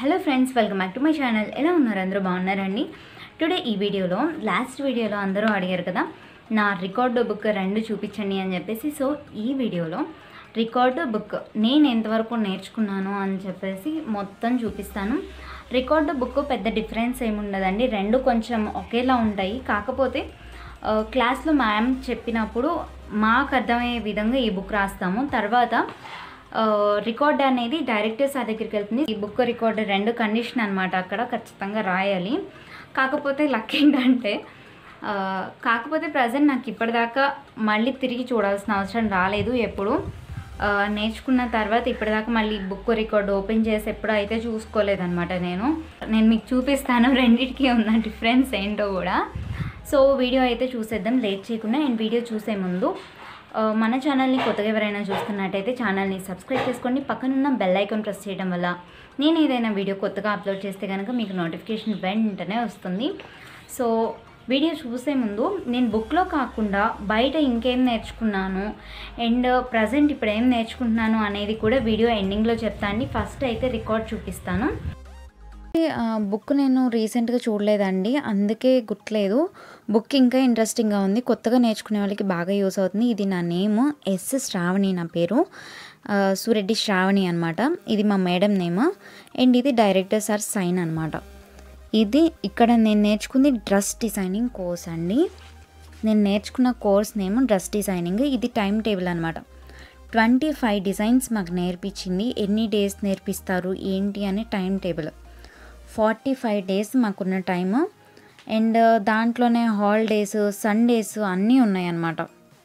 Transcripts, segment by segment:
hello friends welcome back to my channel ఎలా ఉన్నారు అందరూ బాగున్నారండి టుడే ఈ వీడియోలో లాస్ట్ వీడియోలో అందరూ అడిగారు కదా నా రికార్డు బుక్ రెండు చూపించండి అని చెప్పేసి సో ఈ వీడియోలో రికార్డు బుక్ నేను ఎంతవరకు నేర్చుకున్నాను అని చెప్పేసి మొత్తం చూపిస్తాను రికార్డు బుక్ పెద్ద డిఫరెన్స్ ఏముండదండి రెండు కొంచెం ఒకేలా ఉంటాయి కాకపోతే ఆ, క్లాస్లో మ్యామ్ చెప్పినప్పుడు మాకు అర్థమయ్యే విధంగా ఈ బుక్ రాస్తాము తర్వాత రికార్డ్ అనేది డైరెక్ట్ సార్ దగ్గరికి వెళ్తుంది ఈ బుక్ రికార్డ్ రెండు కండిషన్ అనమాట అక్కడ ఖచ్చితంగా రాయాలి కాకపోతే లక్ ఏంటంటే ఆ, కాకపోతే ప్రజెంట్ నాకు ఇప్పటిదాకా మళ్ళీ తిరిగి చూడాల్సిన అవసరం రాలేదు ఎప్పుడు ఆ, నేర్చుకున్న తర్వాత ఇప్పటిదాకా మళ్ళీ బుక్ రికార్డ్ ఓపెన్ చేసి ఎప్పుడు అయితే చూసుకోలేదన్నమాట నేను నేను మీకు చూపిస్తాను రెండింటికి ఉన్న డిఫరెన్స్ ఏంటో కూడా సో వీడియో అయితే చూసేద్దాం లేట్ చేయకుండా నేను వీడియో చూసే ముందు ఆ, మన ఛానల్ని కొత్తగా ఎవరైనా చూస్తున్నట్టయితే ఛానల్ని సబ్స్క్రైబ్ చేసుకోండి పక్కనున్న బెల్ ఐకాన్ ప్రెస్ చేయడం వల్ల నేను ఏదైనా వీడియో కొత్తగా అప్లోడ్ చేస్తే కనుక మీకు నోటిఫికేషన్ వెంటనే వస్తుంది సో వీడియో చూసే ముందు నేను బుక్లో కాకుండా బయట ఇంకేం నేర్చుకున్నాను అండ్ ప్రజెంట్ ఇప్పుడు ఏం నేర్చుకుంటున్నాను అనేది కూడా వీడియో ఎండింగ్లో చెప్తాను ఫస్ట్ అయితే రికార్డ్ చూపిస్తాను బుక్ నేను రీసెంట్గా చూడలేదండి అందుకే గుర్తులేదు బుక్ ఇంకా ఇంట్రెస్టింగ్గా ఉంది కొత్తగా నేర్చుకునే వాళ్ళకి బాగా యూస్ అవుతుంది ఇది నా నేమ్ ఎస్ శ్రావణి నా పేరు ఆ, సూరెడ్డి శ్రావణి అనమాట ఇది మా మేడం నేమ్ అండ్ ఇది డైరెక్టర్ సార్ సైన్ అనమాట ఇది ఇక్కడ నేను నేర్చుకుంది డ్రెస్ డిజైనింగ్ కోర్స్ అండి నేను నేర్చుకున్న కోర్స్ నేమ్ డ్రెస్ డిజైనింగ్ ఇది టైం టేబుల్ అనమాట ట్వంటీ ఫైవ్ డిజైన్స్ మాకు నేర్పించింది ఎన్ని డేస్ నేర్పిస్తారు ఏంటి అని time table forty five days మాకున్న టైము అండ్ దాంట్లోనే హాలిడేస్ సండేస్ అన్నీ ఉన్నాయన్నమాట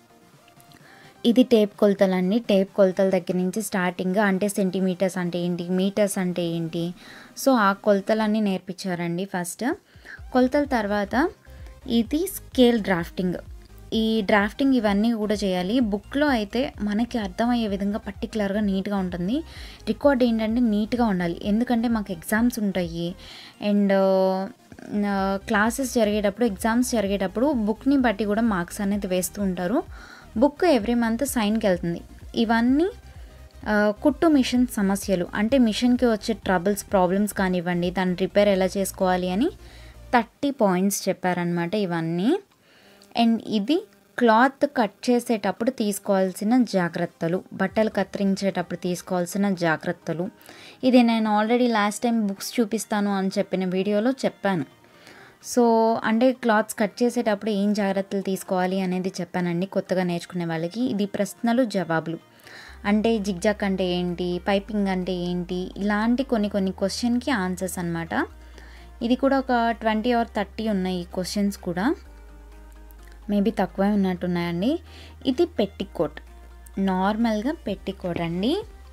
ఇది టేప్ కొలతలండి టేప్ కొలతల దగ్గర నుంచి స్టార్టింగ్ అంటే సెంటీమీటర్స్ అంటే ఏంటి మీటర్స్ అంటే ఏంటి సో ఆ కొలతలన్నీ నేర్పించారండి ఫస్ట్ కొలతల తర్వాత ఇది స్కేల్ డ్రాఫ్టింగ్ ఈ డ్రాఫ్టింగ్ ఇవన్నీ కూడా చేయాలి బుక్లో అయితే మనకి అర్థమయ్యే విధంగా పర్టికులర్గా నీట్గా ఉంటుంది రికార్డ్ ఏంటంటే నీట్గా ఉండాలి ఎందుకంటే మాకు ఎగ్జామ్స్ ఉంటాయి అండ్ క్లాసెస్ జరిగేటప్పుడు ఎగ్జామ్స్ జరిగేటప్పుడు బుక్ని బట్టి కూడా మార్క్స్ అనేది వేస్తూ ఉంటారు బుక్ ఎవ్రీ మంత్ సైన్కి వెళ్తుంది ఇవన్నీ ఆ, కుట్టు మిషన్ సమస్యలు అంటే మిషన్కి వచ్చే ట్రబుల్స్ ప్రాబ్లమ్స్ కానివ్వండి దాన్ని రిపేర్ ఎలా చేసుకోవాలి అని థర్టీ పాయింట్స్ చెప్పారనమాట ఇవన్నీ అండ్ ఇది క్లాత్ కట్ చేసేటప్పుడు తీసుకోవాల్సిన జాగ్రత్తలు బట్టలు కత్తిరించేటప్పుడు తీసుకోవాల్సిన జాగ్రత్తలు ఇది నేను ఆల్రెడీ లాస్ట్ టైం బుక్స్ చూపిస్తాను అని చెప్పిన వీడియోలో చెప్పాను సో అంటే క్లాత్స్ కట్ చేసేటప్పుడు ఏం జాగ్రత్తలు తీసుకోవాలి అనేది చెప్పానండి కొత్తగా నేర్చుకునే వాళ్ళకి ఇది ప్రశ్నలు జవాబులు అంటే జిగ్జాక్ అంటే ఏంటి పైపింగ్ అంటే ఏంటి ఇలాంటి కొన్ని కొన్ని క్వశ్చన్కి ఆన్సర్స్ అనమాట ఇది కూడా ఒక ట్వంటీ ఆర్ థర్టీ ఉన్నాయి ఈ క్వశ్చన్స్ కూడా మేబీ తక్కువే ఉన్నట్టున్నాయండి ఇది పెట్టికోట్ నార్మల్గా పెట్టికోట్ అండి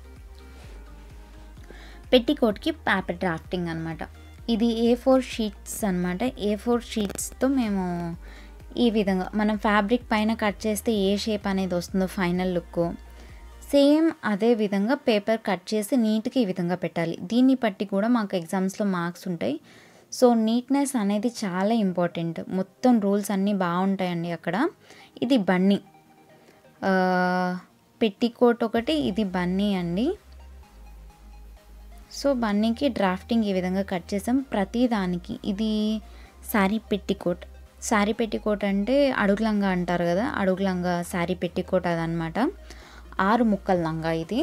పెట్టికోట్కి పేపర్ డ్రాఫ్టింగ్ అనమాట ఇది ఏ ఫోర్ షీట్స్ అనమాట ఏ ఫోర్ షీట్స్తో మేము ఈ విధంగా మనం ఫ్యాబ్రిక్ పైన కట్ చేస్తే ఏ షేప్ అనేది వస్తుందో ఫైనల్ లుక్ సేమ్ అదే విధంగా పేపర్ కట్ చేసి నీట్గా ఈ విధంగా పెట్టాలి దీన్ని బట్టి కూడా మాకు ఎగ్జామ్స్లో మార్క్స్ ఉంటాయి సో నీట్నెస్ అనేది చాలా ఇంపార్టెంట్ మొత్తం రూల్స్ అన్నీ బాగుంటాయండి అక్కడ ఇది బన్నీ పెట్టికోట్ ఒకటి ఇది బన్నీ అండి సో బన్నీకి డ్రాఫ్టింగ్ ఈ విధంగా కట్ చేసాం ప్రతి దానికి ఇది శారీ పెట్టికోట్ శారీ పెట్టికోట్ అంటే అడుగులంగా అంటారు కదా అడుగులంగా శారీ పెట్టికోట్ అదనమాట ఆరు ముక్కల లంగా ఇది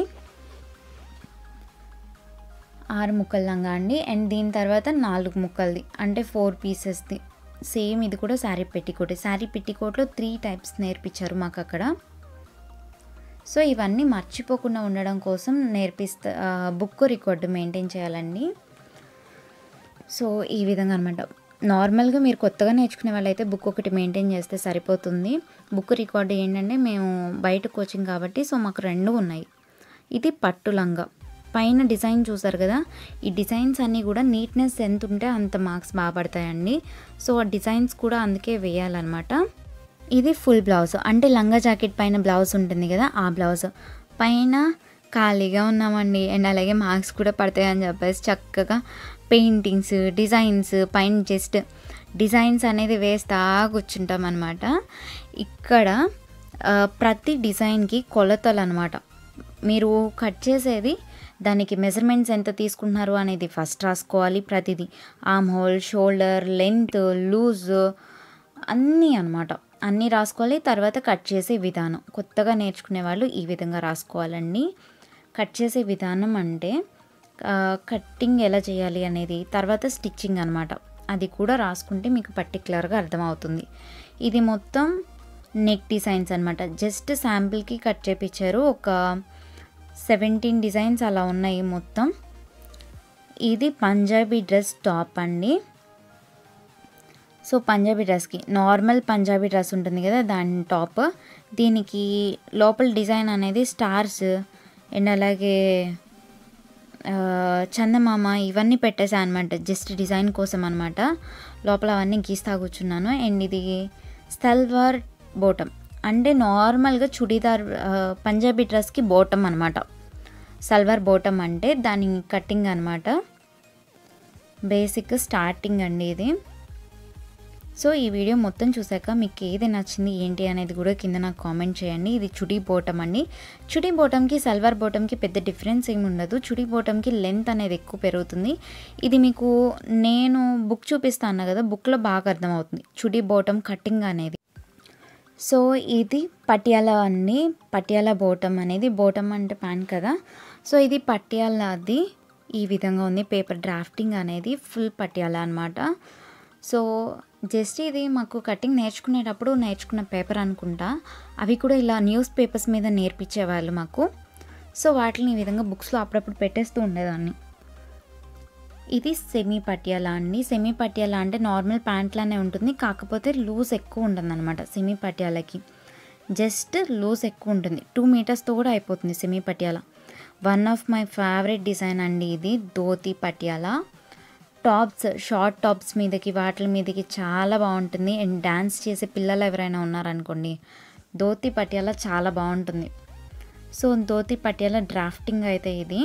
ఆరు ముక్కల లంగా అండి అండ్ దీని తర్వాత నాలుగు ముక్కలది అంటే ఫోర్ పీసెస్ది సేమ్ ఇది కూడా శారీ పెట్టికోట్ శారీ పెట్టికోట్లో త్రీ టైప్స్ నేర్పించారు మాకు అక్కడ సో ఇవన్నీ మర్చిపోకుండా ఉండడం కోసం నేర్పిస్తా బుక్ రికార్డు మెయింటైన్ చేయాలండి సో ఈ విధంగా అనమాట నార్మల్గా మీరు కొత్తగా నేర్చుకునే వాళ్ళైతే బుక్ ఒకటి మెయింటైన్ చేస్తే సరిపోతుంది బుక్ రికార్డు ఏంటంటే మేము బయట కోచింగ్ కాబట్టి సో మాకు రెండు ఉన్నాయి ఇది పట్టు లంగా పైన డిజైన్ చూసారు కదా ఈ డిజైన్స్ అన్నీ కూడా నీట్నెస్ ఎంత ఉంటే అంత మార్క్స్ బాగా పడతాయండి సో ఆ డిజైన్స్ కూడా అందుకే వేయాలన్నమాట ఇది ఫుల్ బ్లౌజ్ అంటే లంగా జాకెట్ పైన బ్లౌజ్ ఉంటుంది కదా ఆ బ్లౌజ్ పైన ఖాళీగా ఉన్నామండి అండ్ అలాగే మార్క్స్ కూడా పడతాయి అని చెప్పేసి చక్కగా పెయింటింగ్స్ డిజైన్స్ పైన జస్ట్ డిజైన్స్ అనేది వేస్తా కూర్చుంటాం అనమాట ఇక్కడ ఆ, ప్రతి డిజైన్కి కొలతలు అనమాట మీరు కట్ చేసేది దానికి మెజర్మెంట్స్ ఎంత తీసుకుంటున్నారు అనేది ఫస్ట్ రాసుకోవాలి ప్రతిదీ arm hole shoulder length loose అన్నీ అనమాట అన్నీ రాసుకోవాలి తర్వాత కట్ చేసే విధానం కొత్తగా నేర్చుకునే వాళ్ళు ఈ విధంగా రాసుకోవాలండి కట్ చేసే విధానం అంటే కట్టింగ్ ఎలా చేయాలి అనేది తర్వాత స్టిచ్చింగ్ అనమాట అది కూడా రాసుకుంటే మీకు పర్టికులర్గా అర్థమవుతుంది ఇది మొత్తం నెక్ డిజైన్స్ అనమాట జస్ట్ శాంపిల్కి కట్ చేపించారు ఒక సెవెంటీన్ డిజైన్స్ అలా ఉన్నాయి మొత్తం ఇది పంజాబీ డ్రెస్ టాప్ అండి సో పంజాబీ డ్రెస్కి నార్మల్ పంజాబీ డ్రెస్ ఉంటుంది కదా దాని టాప్ దీనికి లోపల డిజైన్ అనేది స్టార్స్ అండ్ అలాగే ఆ, చందమామ ఇవన్నీ పెట్టేసా అనమాట జస్ట్ డిజైన్ కోసం అనమాట లోపల అవన్నీ గీస్తా కూర్చున్నాను అండ్ ఇది సల్వార్ బోటం అంటే నార్మల్గా చుడీదార్ ఆ, పంజాబీ డ్రెస్కి బోటం అనమాట సల్వార్ బోటం అంటే దాని కటింగ్ అనమాట బేసిక్ స్టార్టింగ్ అండి ఇది సో ఈ వీడియో మొత్తం చూసాక మీకు ఏది నచ్చింది ఏంటి అనేది కూడా కింద నాకు కామెంట్ చేయండి ఇది చుడీ బోటం అండి చుడీ బోటంకి సల్వార్ బోటంకి పెద్ద డిఫరెన్స్ ఏమి ఉండదు చుడీ బోటంకి లెంత్ అనేది ఎక్కువ పెరుగుతుంది ఇది మీకు నేను బుక్ చూపిస్తాను కదా బుక్లో బాగా అర్థమవుతుంది చుడీ బోటం కటింగ్ అనేది సో ఇది పటియాలా అండి పటియాలా బోటం అనేది బోటం అంటే ప్యాంట్ కదా సో ఇది పటియాలాది ఈ విధంగా ఉంది పేపర్ డ్రాఫ్టింగ్ అనేది ఫుల్ పటియాలా అనమాట సో జస్ట్ ఇది మాకు కటింగ్ నేర్చుకునేటప్పుడు నేర్చుకున్న పేపర్ అనుకుంటా అవి కూడా ఇలా న్యూస్ పేపర్స్ మీద నేర్పించేవాళ్ళు మాకు సో వాటిని ఈ విధంగా బుక్స్లో అప్పుడప్పుడు పెట్టేస్తూ ఉండేదాన్ని ఇది సెమీ పటియాలా అండి సెమీ పటియాలా అంటే నార్మల్ ప్యాంట్లానే ఉంటుంది కాకపోతే లూజ్ ఎక్కువ ఉంటుంది అనమాట సెమీ పటియాలకి జస్ట్ లూజ్ ఎక్కువ ఉంటుంది టూ మీటర్స్తో కూడా అయిపోతుంది semi Patiala one of my favourite design అండి ఇది dhoti Patiala tops short tops మీదకి వాటి మీదకి చాలా బాగుంటుంది అండ్ డ్యాన్స్ చేసే పిల్లలు ఎవరైనా ఉన్నారనుకోండి ధోతి పటియాలా చాలా బాగుంటుంది సో ధోతి పటియాలా డ్రాఫ్టింగ్ అయితే ఇది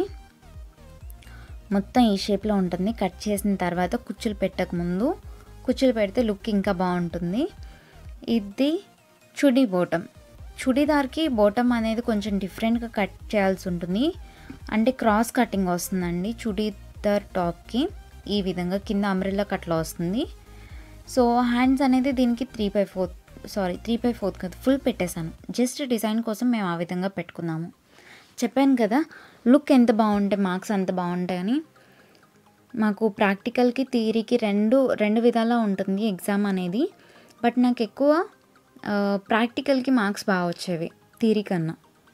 మొత్తం ఈ షేప్లో ఉంటుంది కట్ చేసిన తర్వాత కుచ్చులు పెట్టక ముందు కుచ్చులు పెడితే లుక్ ఇంకా బాగుంటుంది ఇది చుడీ బోటం చుడీదార్కి బోటం అనేది కొంచెం డిఫరెంట్గా కట్ చేయాల్సి ఉంటుంది అంటే క్రాస్ కటింగ్ వస్తుందండి చుడీదార్ టాప్కి ఈ విధంగా కింద అంబ్రెల్లా కట్లో వస్తుంది సో హ్యాండ్స్ అనేది దీనికి three by fourth sorry three by fourth కదా ఫుల్ పెట్టేశాను జస్ట్ డిజైన్ కోసం మేము ఆ విధంగా పెట్టుకున్నాము చెప్పాను కదా లుక్ ఎంత బాగుంటే మార్క్స్ అంత బాగుంటాయని మాకు ప్రాక్టికల్కి థియరీకి రెండు రెండు విధాలా ఉంటుంది ఎగ్జామ్ అనేది బట్ నాకు ఎక్కువ ఆ, ప్రాక్టికల్కి మార్క్స్ బాగా వచ్చేవి థియరీ కన్నా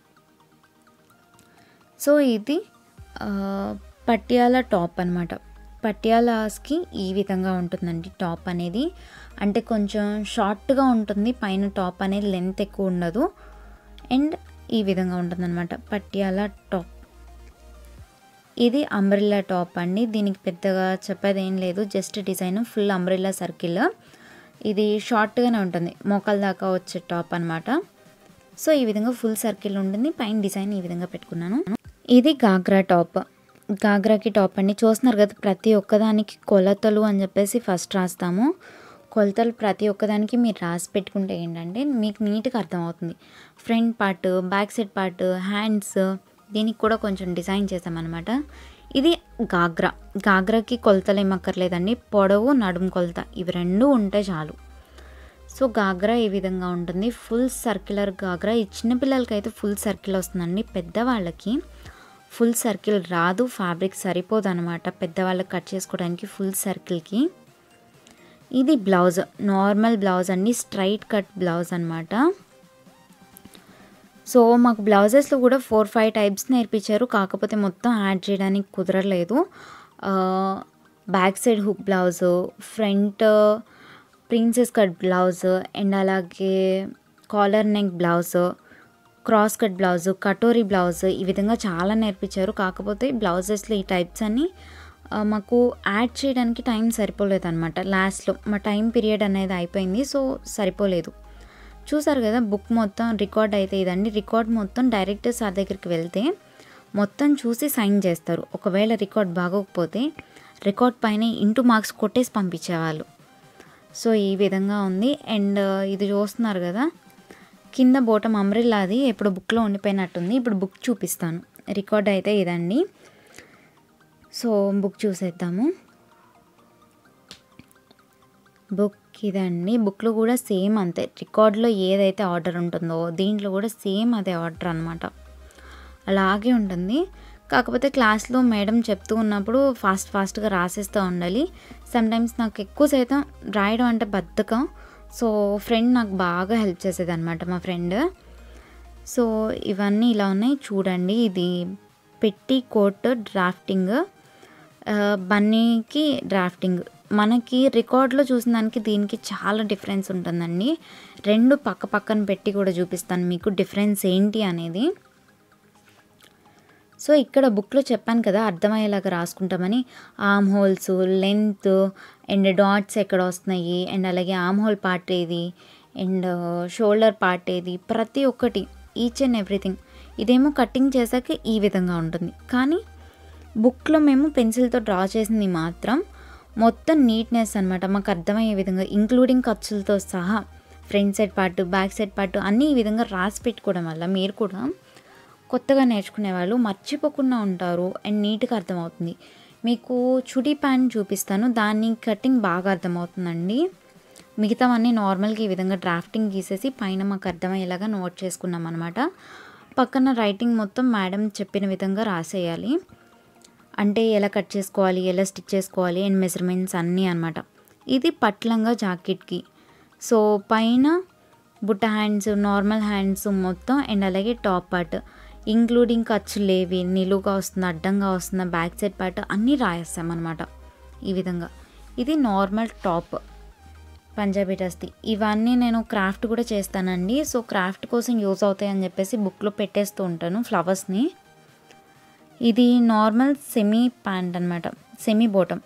సో ఇది ఆ, పటియాలా టాప్ అనమాట పటియాలాస్కి ఈ విధంగా ఉంటుందండి టాప్ అనేది అంటే కొంచెం షార్ట్గా ఉంటుంది పైన టాప్ అనేది లెంత్ ఎక్కువ ఉండదు అండ్ ఈ విధంగా ఉంటుందన్నమాట పటియాలా టాప్ ఇది అంబ్రిల్లా టాప్ అండి దీనికి పెద్దగా చెప్పేది ఏం లేదు just design full umbrella circle ఇది షార్ట్గానే ఉంటుంది మోకాల దాకా వచ్చే టాప్ అనమాట సో ఈ విధంగా ఫుల్ సర్కిల్ ఉంటుంది పైన డిజైన్ ఈ విధంగా పెట్టుకున్నాను ఇది గాగ్రా టాప్ గాగ్రాకి టాప్ అండి చూస్తున్నారు కదా ప్రతి ఒక్కదానికి కొలతలు అని చెప్పేసి ఫస్ట్ రాస్తాము కొలతలు ప్రతి ఒక్కదానికి మీరు రాసి పెట్టుకుంటే ఏంటంటే మీకు నీట్గా అర్థమవుతుంది front part back side part hands దీనికి కూడా కొంచెం డిజైన్ చేసామన్నమాట ఇది గాగ్రా గాగ్రాకి కొలతలు ఏమక్కర్లేదండి పొడవు నడుము కొలత ఇవి రెండు ఉంటే చాలు సో గాగ్రా ఈ విధంగా ఉంటుంది ఫుల్ సర్క్యులర్ గాగ్రా ఈ చిన్నపిల్లలకి అయితే ఫుల్ సర్కిల్ వస్తుందండి పెద్దవాళ్ళకి ఫుల్ సర్కిల్ రాదు ఫ్యాబ్రిక్ సరిపోదు అనమాట పెద్దవాళ్ళకి కట్ చేసుకోవడానికి ఫుల్ సర్కిల్కి ఇది బ్లౌజ్ నార్మల్ బ్లౌజ్ అండి స్ట్రైట్ కట్ బ్లౌజ్ అనమాట సో మాకు బ్లౌజెస్లో కూడా ఫోర్ ఫైవ్ టైప్స్ నేర్పించారు కాకపోతే మొత్తం యాడ్ చేయడానికి కుదరలేదు back side hook blouse front princess cut blouse and అలాగే collar neck blouse cross cut blouse katori blouse ఈ విధంగా చాలా నేర్పించారు కాకపోతే బ్లౌజెస్లో ఈ టైప్స్ అన్నీ ఆ, మాకు యాడ్ చేయడానికి టైం సరిపోలేదు అనమాట లాస్ట్లో మా టైం పీరియడ్ అనేది అయిపోయింది సో సరిపోలేదు చూసారు కదా బుక్ మొత్తం రికార్డ్ అయితే ఇదండి రికార్డ్ మొత్తం డైరెక్ట్ సార్ దగ్గరికి వెళ్తే మొత్తం చూసి సైన్ చేస్తారు ఒకవేళ రికార్డ్ బాగోకపోతే రికార్డ్ పైన ఇంటూ మార్క్స్ కొట్టేసి పంపించేవాళ్ళు సో ఈ విధంగా ఉంది అండ్ ఇది చూస్తున్నారు కదా కింద బోటం అంబ్రిల్లాది ఎప్పుడు బుక్లో ఉండిపోయినట్టుంది ఇప్పుడు బుక్ చూపిస్తాను రికార్డ్ అయితే ఇదండి సో బుక్ చూసేద్దాము బుక్ ఇదండి బుక్లో కూడా సేమ్ అంతే రికార్డ్లో ఏదైతే ఆర్డర్ ఉంటుందో దీంట్లో కూడా సేమ్ అదే ఆర్డర్ అనమాట అలాగే ఉంటుంది కాకపోతే క్లాస్లో మేడం చెప్తూ ఉన్నప్పుడు ఫాస్ట్ ఫాస్ట్గా రాసేస్తూ ఉండాలి సమ్టైమ్స్ నాకు ఎక్కువ శాతం రాయడం అంటే బద్ధకం సో ఫ్రెండ్ నాకు బాగా హెల్ప్ చేసేది అనమాట మా ఫ్రెండ్ సో ఇవన్నీ ఇలా ఉన్నాయి చూడండి ఇది పెట్టి కోట్ డ్రాఫ్టింగ్ బన్నీకి డ్రాఫ్టింగ్ మనకి రికార్డ్లో చూసిన దానికి దీనికి చాలా డిఫరెన్స్ ఉంటుందండి రెండు పక్క పక్కన పెట్టి కూడా చూపిస్తాను మీకు డిఫరెన్స్ ఏంటి అనేది సో ఇక్కడ బుక్లో చెప్పాను కదా అర్థమయ్యేలాగా రాసుకుంటామని arm holes length and dots ఎక్కడ వస్తున్నాయి అండ్ అలాగే ఆమ్ హోల్ పార్ట్ ఏది అండ్ షోల్డర్ పార్ట్ ఏది ప్రతి ఒక్కటి ఈచ్ అండ్ ఎవ్రీథింగ్ ఇదేమో కటింగ్ చేశాక ఈ విధంగా ఉంటుంది కానీ బుక్లో మేము పెన్సిల్తో డ్రా చేసింది మాత్రం మొత్తం నీట్నెస్ అనమాట మాకు అర్థమయ్యే విధంగా ఇంక్లూడింగ్ ఖర్చులతో సహా front side part back side part అన్నీ ఈ విధంగా రాసి పెట్టుకోవడం వల్ల మీరు కూడా కొత్తగా నేర్చుకునే వాళ్ళు మర్చిపోకుండా ఉంటారు అండ్ నీట్గా అర్థమవుతుంది మీకు చుడీ ప్యాంట్ చూపిస్తాను దాన్ని కటింగ్ బాగా అర్థమవుతుందండి మిగతావన్నీ నార్మల్గా ఈ విధంగా డ్రాఫ్టింగ్ గీసేసి పైన మాకు అర్థమయ్యేలాగా నోట్ చేసుకున్నాం అనమాట పక్కన రైటింగ్ మొత్తం మేడం చెప్పిన విధంగా రాసేయాలి అంటే ఎలా కట్ చేసుకోవాలి ఎలా స్టిచ్ చేసుకోవాలి అండ్ మెజర్మెంట్స్ అన్నీ అనమాట ఇది పట్లంగా జాకెట్కి సో పైన బుట్ట హ్యాండ్స్ నార్మల్ హ్యాండ్స్ మొత్తం అండ్ అలాగే టాప్ పార్ట్ ఇంక్లూడింగ్ ఖర్చులు ఏవి నిలువుగా వస్తుందా అడ్డంగా వస్తుందా బ్యాక్ సైడ్ పార్ట్ అన్నీ రాయేస్తాం అనమాట ఈ విధంగా ఇది నార్మల్ టాప్ పంజాబీ డ్రెస్ది ఇవన్నీ నేను క్రాఫ్ట్ కూడా చేస్తానండి సో క్రాఫ్ట్ కోసం యూజ్ అవుతాయి అని చెప్పేసి బుక్లో పెట్టేస్తూ ఉంటాను ఫ్లవర్స్ని ఇది నార్మల్ సెమీ ప్యాంట్ అనమాట సెమీ బోటం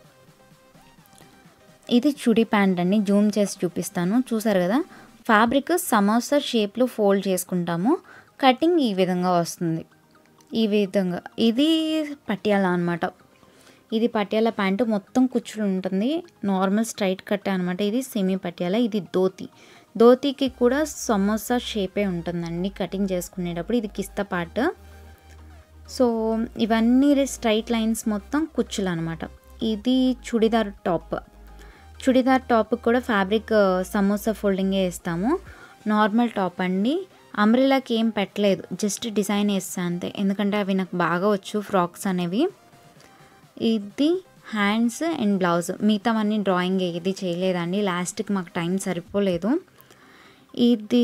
ఇది చుడి ప్యాంట్ అండి జూమ్ చేసి చూపిస్తాను చూసారు కదా ఫ్యాబ్రిక్ సమోసా షేప్లో ఫోల్డ్ చేసుకుంటాము కటింగ్ ఈ విధంగా వస్తుంది ఈ విధంగా ఇది పటియాల అనమాట ఇది పటియాల ప్యాంటు మొత్తం కుచ్చులు ఉంటుంది నార్మల్ స్ట్రైట్ కట్టే అనమాట ఇది సెమీ పటియాల ఇది ధోతి ధోతికి కూడా సమోసా షేపే ఉంటుందండి కటింగ్ చేసుకునేటప్పుడు ఇది కిస్తా పార్ట్ సో ఇవన్నీ స్ట్రైట్ లైన్స్ మొత్తం కుచ్చులు అనమాట ఇది చుడిదార్ టాప్ చుడిదార్ టాప్ కూడా ఫ్యాబ్రిక్ సమోసా ఫోల్డింగే వేస్తాము నార్మల్ టాప్ అండి అంబ్రిలాకి ఏం పెట్టలేదు జస్ట్ డిజైన్ వేస్తా అంతే ఎందుకంటే అవి నాకు బాగా వచ్చు ఫ్రాక్స్ అనేవి ఇది హ్యాండ్స్ అండ్ బ్లౌజ్ మిగతావన్నీ డ్రాయింగ్ ఏది చేయలేదండి లాస్ట్కి మాకు టైం సరిపోలేదు ఇది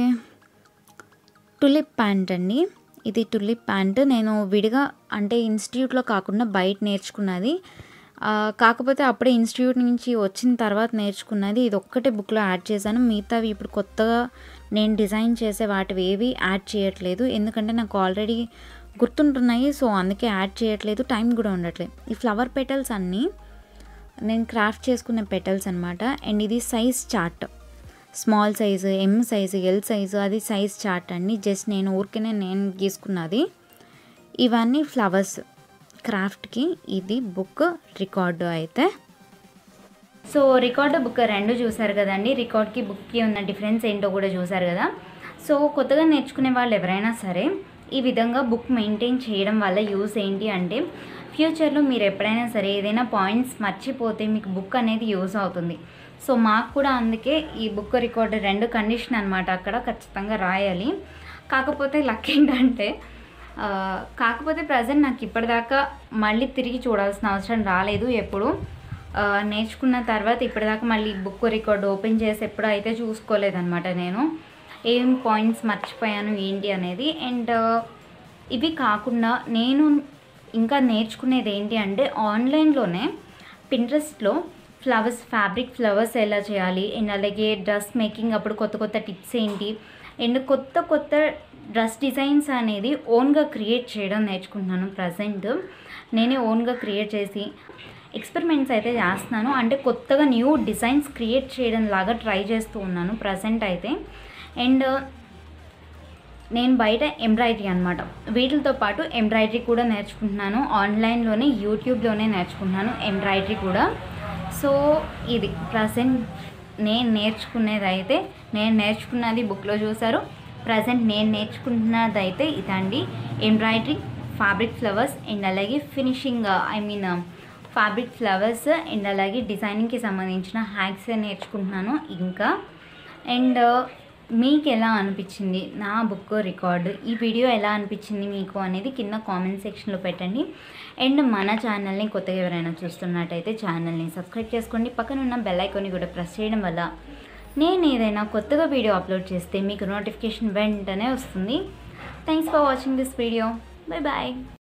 టులిప్ ప్యాంట్ అండి ఇది టులిప్ ప్యాంట్ నేను విడిగా అంటే ఇన్స్టిట్యూట్లో కాకుండా బయట నేర్చుకున్నది ఆ, కాకపోతే అప్పుడే ఇన్స్టిట్యూట్ నుంచి వచ్చిన తర్వాత నేర్చుకున్నది ఇది ఒక్కటే బుక్లో యాడ్ చేశాను మిగతావి ఇప్పుడు కొత్తగా నేను డిజైన్ చేసే వాటివి ఏవి యాడ్ చేయట్లేదు ఎందుకంటే నాకు ఆల్రెడీ గుర్తుంటున్నాయి సో అందుకే యాడ్ చేయట్లేదు టైం కూడా ఉండట్లేదు ఈ ఫ్లవర్ పెటల్స్ అన్నీ నేను క్రాఫ్ట్ చేసుకునే పెటల్స్ అనమాట అండ్ ఇది size chart small size M size L size అది సైజ్ చార్ట్ అండి జస్ట్ నేను ఊరికనే నేను గీసుకున్నది ఇవన్నీ ఫ్లవర్స్ క్రాఫ్ట్కి ఇది బుక్ రికార్డు అయితే సో రికార్డు బుక్ రెండు చూసారు కదండి రికార్డ్కి బుక్కి ఉన్న డిఫరెన్స్ ఏంటో కూడా చూసారు కదా సో కొత్తగా నేర్చుకునే వాళ్ళు ఎవరైనా సరే ఈ విధంగా బుక్ మెయింటైన్ చేయడం వల్ల యూస్ ఏంటి అంటే ఫ్యూచర్లో మీరు ఎప్పుడైనా సరే ఏదైనా పాయింట్స్ మర్చిపోతే మీకు బుక్ అనేది యూస్ అవుతుంది సో మాకు కూడా అందుకే ఈ బుక్ రికార్డు రెండు కండిషన్ అనమాట అక్కడ ఖచ్చితంగా రాయాలి కాకపోతే లక్ ఏంటంటే ఆ, కాకపోతే ప్రజెంట్ నాకు ఇప్పటిదాకా మళ్ళీ తిరిగి చూడాల్సిన అవసరం రాలేదు ఎప్పుడు ఆ, నేర్చుకున్న తర్వాత ఇప్పటిదాకా మళ్ళీ బుక్ రికార్డ్ ఓపెన్ చేసి ఎప్పుడు అయితే చూసుకోలేదన్నమాట నేను ఏం పాయింట్స్ మర్చిపోయాను ఏంటి అనేది అండ్ ఇవి కాకుండా నేను ఇంకా నేర్చుకునేది ఏంటి అంటే ఆన్లైన్లోనే పింట్రెస్ట్లో ఫ్లవర్స్ ఫ్యాబ్రిక్ ఫ్లవర్స్ ఎలా చేయాలి అండ్ అలాగే డ్రెస్ మేకింగ్ అప్పుడు కొత్త కొత్త టిప్స్ ఏంటి అండ్ కొత్త కొత్త డ్రెస్ డిజైన్స్ అనేది ఓన్గా క్రియేట్ చేయడం నేర్చుకుంటున్నాను ప్రజెంట్ నేనే ఓన్గా క్రియేట్ చేసి ఎక్స్పెరిమెంట్స్ అయితే చేస్తున్నాను అంటే కొత్తగా న్యూ డిజైన్స్ క్రియేట్ చేయడం లాగా ట్రై చేస్తూ ఉన్నాను ప్రజెంట్ అయితే అండ్ నేను బయట ఎంబ్రాయిడరీ అనమాట వీటితో పాటు ఎంబ్రాయిడరీ కూడా నేర్చుకుంటున్నాను ఆన్లైన్లోనే యూట్యూబ్లోనే నేర్చుకుంటున్నాను ఎంబ్రాయిడరీ కూడా సో ఇది ప్రజెంట్ నేను నేర్చుకునేది అయితే నేను నేర్చుకున్నది బుక్లో చూసారు ప్రజెంట్ నేను నేర్చుకుంటున్నది అయితే ఇదండి ఎంబ్రాయిడరీ ఫ్యాబ్రిక్ ఫ్లవర్స్ అండ్ అలాగే finishing I mean fabric flowers and అలాగే డిజైనింగ్కి సంబంధించిన హ్యాక్స్ నేర్చుకుంటున్నాను ఇంకా అండ్ మీకు ఎలా అనిపించింది నా బుక్ రికార్డు ఈ వీడియో ఎలా అనిపించింది మీకు అనేది కింద కామెంట్ సెక్షన్లో పెట్టండి అండ్ మన ఛానల్ని కొత్తగా ఎవరైనా చూస్తున్నట్టయితే ఛానల్ని సబ్స్క్రైబ్ చేసుకోండి పక్కన ఉన్న బెల్ ఐకాన్ని కూడా ప్రెస్ చేయడం వల్ల నేను ఏదైనా కొత్తగా వీడియో అప్లోడ్ చేస్తే మీకు నోటిఫికేషన్ వెంటనే వస్తుంది thanks for watching this video bye bye